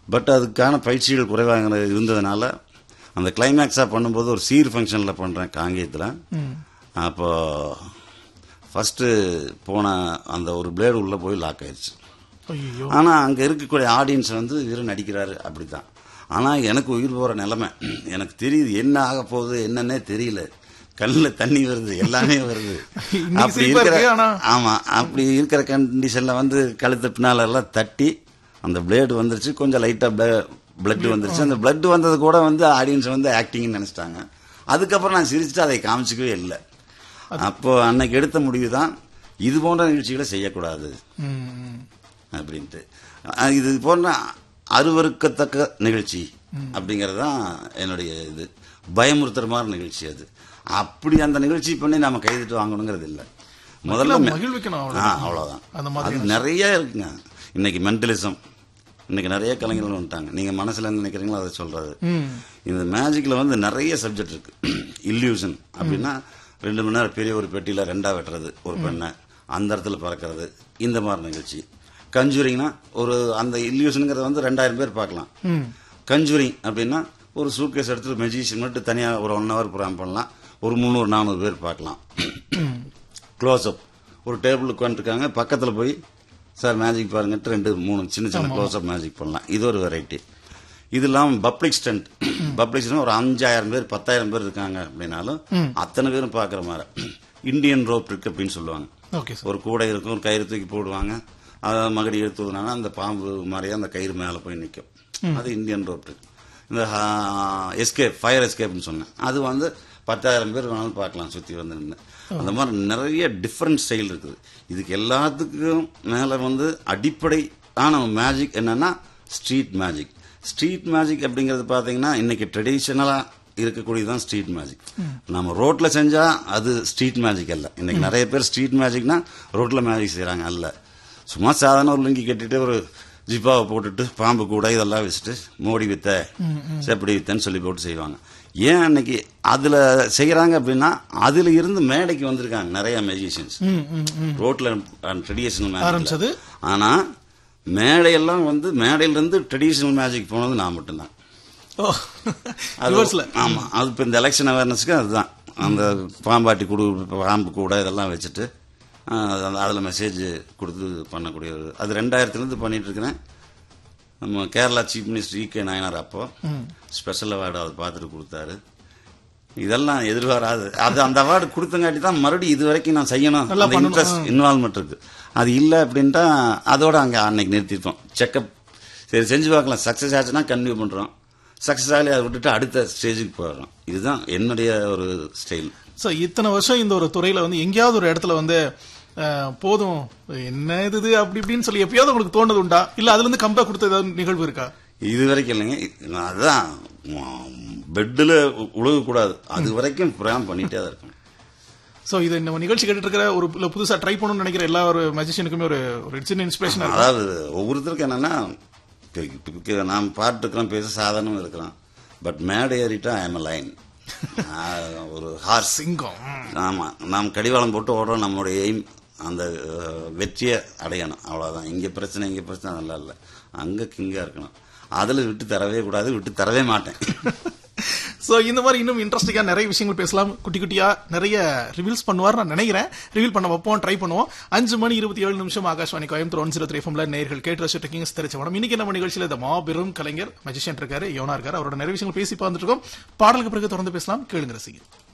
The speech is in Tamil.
பட் அதுக்கான பயிற்சிகள் குறைவாக இருந்ததுனால அந்த கிளைமேக்ஸாக பண்ணும்போது ஒரு சீர் ஃபங்க்ஷனில் பண்ணுறேன் காங்கேயத்தில் அப்போ ஃபஸ்ட்டு போன அந்த ஒரு பிளேடு உள்ளே போய் லாக் ஆயிடுச்சு ஐயோ ஆனால் அங்கே இருக்கக்கூடிய ஆடியன்ஸ் வந்து இவர் நடிக்கிறாரு அப்படித்தான் ஆனால் எனக்கு உயிர் போகிற நிலைமை எனக்கு தெரியுது என்ன ஆக போகுது என்னன்னே தெரியல கண்ணில் தண்ணி வருது எல்லாமே வருது இன்னைக்கு அப்படி சிரிப்பா இருக்கிற இருக்கு, ஆனா- ஆமா அப்படி இருக்கிற கண்டிஷன்ல வந்து கழுத்து பின்னால எல்லாம் தட்டி அந்த பிளேடு வந்துருச்சு கொஞ்சம் லைட்டா பிளட் வந்துருச்சு அந்த பிளட் வந்தது கூட வந்து ஆடியன்ஸ் வந்து ஆக்டிங்னு நினைச்சிட்டாங்க அதுக்கப்புறம் நான் சிரிச்சுட்டு அதை காமிச்சிக்கவே இல்லை அப்போ அன்னைக்கு எடுத்த முடிவு தான் இது போன்ற நிகழ்ச்சிகளை செய்யக்கூடாது ம், ம். அப்படின்ட்டு அஹ் இது போன்ற அருவருக்கத்தக்க நிகழ்ச்சி அப்படிங்கிறது தான் என்னுடைய இது பயமுறுத்துற மாதிரி நிகழ்ச்சி அது அப்படி அந்த நிகழ்ச்சி பண்ணி நாம கைதிட்டு வாங்கணுங்கிறது இல்லை முதல்ல மக்கள மெ- மகிழ்விக்கணும் ஆ, அவ்வளவுதான். அவ்வளவுதான் அந்த மாதிரி அது நிறைய இருக்குங்க இன்னைக்கு மென்டலிசம் இன்னைக்கு நிறைய கலைஞர்கள் வந்துட்டாங்க நீங்க மனசுல என்ன நினைக்கிறீங்களோ அதை சொல்றது ம். இந்த மேஜிக்ல வந்து நிறைய சப்ஜெக்ட் இருக்கு இல்யூஷன் அப்படின்னா ரெண்டு மணி நேரம் பெரிய ஒரு பெட்டியில ரெண்டா வெட்டுறது ஒரு பெண்ணை அந்த இடத்துல பறக்கிறது இந்த மாதிரி நிகழ்ச்சி கஞ்சூரிங்னா ஒரு அந்த இல்யூஷனுங்கிறத வந்து ரெண்டாயிரம் பேர் பார்க்கலாம் ம். கஞ்சூரிங் அப்படின்னா ஒரு சூட்கேஸ் எடுத்து மெஜிஷியன் மட்டும் தனியா ஒரு ஒன் ஹவர் ப்ரோக்ராம் பண்ணலாம் ஒரு முந்நூறு நானூறு பேர் பார்க்கலாம் க்ளோஸ்அப் ஒரு டேபிள் உட்காந்துருக்காங்க பக்கத்துல போய் சார் மேஜிக் பாருங்கட்டு ரெண்டு மூணு சின்ன சின்ன க்ளோஸ்அப் மேஜிக் பண்ணலாம் இது ஒரு வெரைட்டி இது இல்லாமல் பப்ளிக் ஸ்டண்ட் பப்ளிக் ஸ்டண்ட் ஒரு அஞ்சாயிரம் பேர் பத்தாயிரம் பேர் இருக்காங்க அப்படின்னாலும் அத்தனை பேரும் பார்க்குற மாதிரி இந்தியன் ரோப் ட்ரிக் அப்படின்னு சொல்லுவாங்க ஓகே சார் ஒரு கூடை இருக்கும் ஒரு கயிறு தூக்கி போடுவாங்க அதை மகடி எடுத்து விடுனாங்கன்னா அந்த பாம்பு மாதிரியே அந்த கயிறு மேலே போய் நிற்கும் அது இந்தியன் ரோப் ட்ரிக் இந்த எஸ்கேப் ஃபயர் எஸ்கேப்னு சொன்னேன் அது வந்து பத்தாயிரம் பேர் வேணாலும் பார்க்கலாம் சுற்றி வந்து நின்று அந்த மாதிரி நிறைய டிஃப்ரெண்ட் ஸ்டைல் இருக்குது இதுக்கு எல்லாத்துக்கும் மேலே வந்து அடிப்படையான மேஜிக் என்னன்னா ஸ்ட்ரீட் மேஜிக் ஸ்ட்ரீட் மேஜிக் அப்படிங்கிறது பார்த்தீங்கன்னா இன்னைக்கு ட்ரெடிஷனலாக இருக்கக்கூடியதுதான் ஸ்ட்ரீட் மேஜிக் நம்ம ரோட்ல செஞ்சா அது ஸ்ட்ரீட் மேஜிக் அல்ல இன்னைக்கு நிறைய பேர் ஸ்ட்ரீட் மேஜிக்னா ரோட்ல மேஜிக் செய்றாங்க அல்ல சும்மா சாதாரண ஒரு லுங்கி கட்டிட்டு ஒரு ஜிப்பாவை போட்டுட்டு பாம்பு கூட இதெல்லாம் வச்சுட்டு மோடி வித்த செப்படி வித்தன்னு சொல்லி போட்டு செய்வாங்க ஏன் அன்னைக்கு அதுல செய்யறாங்க அப்படின்னா அதுல இருந்து மேடைக்கு வந்திருக்காங்க நிறைய மேஜிஷியன்ஸ் ம், ம், ம். ரோட்ல ட்ரெடிஷனல் ஆரம்பிச்சது மேஜிக் ஆனா மேடையெல்லாம் வந்து மேடையில இருந்து ட்ரெடிஷனல் மேஜிக் போனது நான் மட்டும்தான் ஓ அது- ரிவர்ஸ்ல ஆமா அது இப்போ இந்த எலெக்ஷன் அவேர்னஸ்க்கு அதுதான் அந்த பாம்பாட்டி குடு பாம்பு கூட இதெல்லாம் வச்சுட்டு ஆஹ், அது- அதுல மெசேஜ் கொடுத்து பண்ணக்கூடிய ஒரு- அது ரெண்டாயிரத்துலேருந்து பண்ணிட்டு இருக்கிறேன் நம்ம Kerala chief minister E K Nayanar அப்போ ஸ்பெஷல் அவார்டு அவர் பார்த்துட்டு கொடுத்தாரு இதெல்லாம் எதிர்பாராது அது அந்த அவார்டு கொடுத்தங்காட்டி தான் மறுபடியும் இது வரைக்கும் நான் செய்யணும் நல்லா அந்த பண்ணணும். இன்ட்ரெஸ்ட் இன்வால்மெண்ட் இருக்கு அது இல்லை அப்படின்ட்டா அதோட அங்கே அன்னைக்கு நிறுத்திட்டோம் செக்கப் சரி செஞ்சு பார்க்கலாம் சக்ஸஸ் ஆச்சுன்னா கன்டினியூ பண்ணுறோம் சக்ஸஸ் ஆகலை அதை விட்டுட்டு அடுத்த ஸ்டேஜுக்கு போயிடுறோம் இதுதான் என்னுடைய ஒரு ஸ்டைல் சோ இத்தனை வருஷம் இந்த ஒரு துறையில வந்து எங்கேயாவது ஒரு இடத்துல வந்து அஹ், போதும் என்ன இது இது அப்படி இப்படின்னு சொல்லி எப்பயாவது உங்களுக்கு தோணுது உண்டா இல்ல அதுல இருந்து கம்பேக் கொடுத்த ஏதாவது நிகழ்வு இருக்கா இது வரைக்கும் இல்லைங்க நான் அதுதான் பெட்டில் உழுகக்கூடாது அது வரைக்கும் ப்ரோக்ராம் பண்ணிட்டே தான் இருக்கணும் சோ இது நம்ம நிகழ்ச்சி கேட்டுட்டு இருக்கிற ஒரு இல்ல புதுசா ட்ரை பண்ணணும்னு நினைக்கிற எல்லா ஒரு மேஜிஷியனுக்குமே ஒரு ஒரு சின்ன இன்ஸ்பிரேஷன் அதாவது ஒவ்வொருத்தருக்கும் என்னன்னா இப்ப- இப்ப- இப்ப நாம் பாட்டு இருக்கிறோம் பேச சாதாரணம் இருக்கிறோம் பட் மேடை ஏறிட்டா ஐம் லைன் ஒரு ஹார்ஸ் சிங்கம் ஆமா நாம் கடிவாளம் போட்டு ஓடுறோம் நம்மளுடைய எய்ம் அந்த அஹ், வெற்றியை அடையணும் அவ்வளவுதான் இங்க பிரச்சனை இங்க பிரச்சனை நல்லா இல்லை அங்க கிங்கா இருக்கணும் அதுல விட்டு தரவே கூடாது விட்டு தரவே மாட்டேன் சோ இந்த மாதிரி இன்னும் இன்ட்ரெஸ்டிங்கா நிறைய விஷயங்கள் பேசலாம் குட்டி குட்டியா நிறைய ரிவீல்ஸ் பண்ணுவார் நான் நினைக்கிறேன் ரிவீல் பண்ண வைப்போம் ட்ரை பண்ணுவோம் அஞ்சு மணி இருபத்தி ஏழு நிமிஷம் Akashvani Coimbatore one zero three ஃபம்ல நேர்கள் கேட்டு ரசிட்டு இருக்கீங்க தெரிச்சவனம் இன்னைக்கு நம்ம நிகழ்ச்சியில இந்த மாபெரும் கலைஞர் மஜிஷியன் இருக்காரு யோனா இருக்காரு அவரோட நிறைய விஷயங்கள் பேசி பார்த்துட்டு இருக்கோம் பாடலுக்கு பிறகு தொடர்ந்து பேசலாம் கேளுங்க ரசிகர்